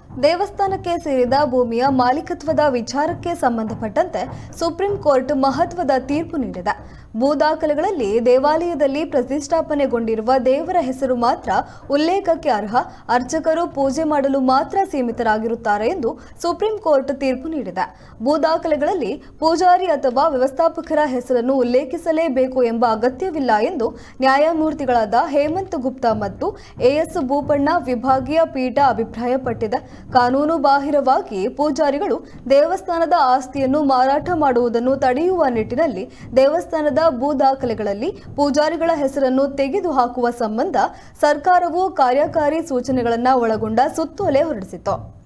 ದೇವಸ್ಥಾನಕ್ಕೆ ಸೇರಿದ ಭೂಮಿಯ ಮಾಲೀಕತ್ವದ ವಿಚಾರಕ್ಕೆ ಸಂಬಂಧಪಟ್ಟಂತೆ ಸುಪ್ರೀಂ ಕೋರ್ಟ್ ಮಹತ್ವದ ತೀರ್ಪು ನೀಡಿದೆ ಭೂ ದಾಖಲೆಗಳಲ್ಲಿ ದೇವಾಲಯದಲ್ಲಿ ಪ್ರತಿಷ್ಠಾಪನೆಗೊಂಡಿರುವ ದೇವರ ಹೆಸರು ಮಾತ್ರ ಉಲ್ಲೇಖಕ್ಕೆ ಅರ್ಹ ಅರ್ಚಕರು ಪೂಜೆ ಮಾಡಲು ಮಾತ್ರ ಸೀಮಿತರಾಗಿರುತ್ತಾರೆ ಎಂದು ಸುಪ್ರೀಂ ಕೋರ್ಟ್ ತೀರ್ಪು ನೀಡಿದೆ ಭೂ ದಾಖಲೆಗಳಲ್ಲಿ ಪೂಜಾರಿ ಅಥವಾ ವ್ಯವಸ್ಥಾಪಕರ ಹೆಸರನ್ನು ಉಲ್ಲೇಖಿಸಲೇಬೇಕು ಎಂಬ ಅಗತ್ಯವಿಲ್ಲ ಎಂದು ನ್ಯಾಯಮೂರ್ತಿಗಳಾದ ಹೇಮಂತ್ ಗುಪ್ತಾ ಮತ್ತು ಎಎಸ್ ಭೂಪಣ್ಣ ವಿಭಾಗೀಯ ಪೀಠ ಅಭಿಪ್ರಾಯಪಟ್ಟಿದೆ ಕಾನೂನು ಬಾಹಿರವಾಗಿ ಪೂಜಾರಿಗಳು ದೇವಸ್ಥಾನದ ಆಸ್ತಿಯನ್ನು ಮಾರಾಟ ಮಾಡುವುದನ್ನು ತಡೆಯುವ ನಿಟ್ಟಿನಲ್ಲಿ ದೇವಸ್ಥಾನದ ಭೂ ದಾಖಲೆಗಳಲ್ಲಿ ಪೂಜಾರಿಗಳ ಹೆಸರನ್ನು ತೆಗೆದುಹಾಕುವ ಸಂಬಂಧ ಸರ್ಕಾರವು ಕಾರ್ಯಕಾರಿ ಸೂಚನೆಗಳನ್ನು ಒಳಗೊಂಡ ಸುತ್ತೋಲೆ ಹೊರಡಿಸಿತು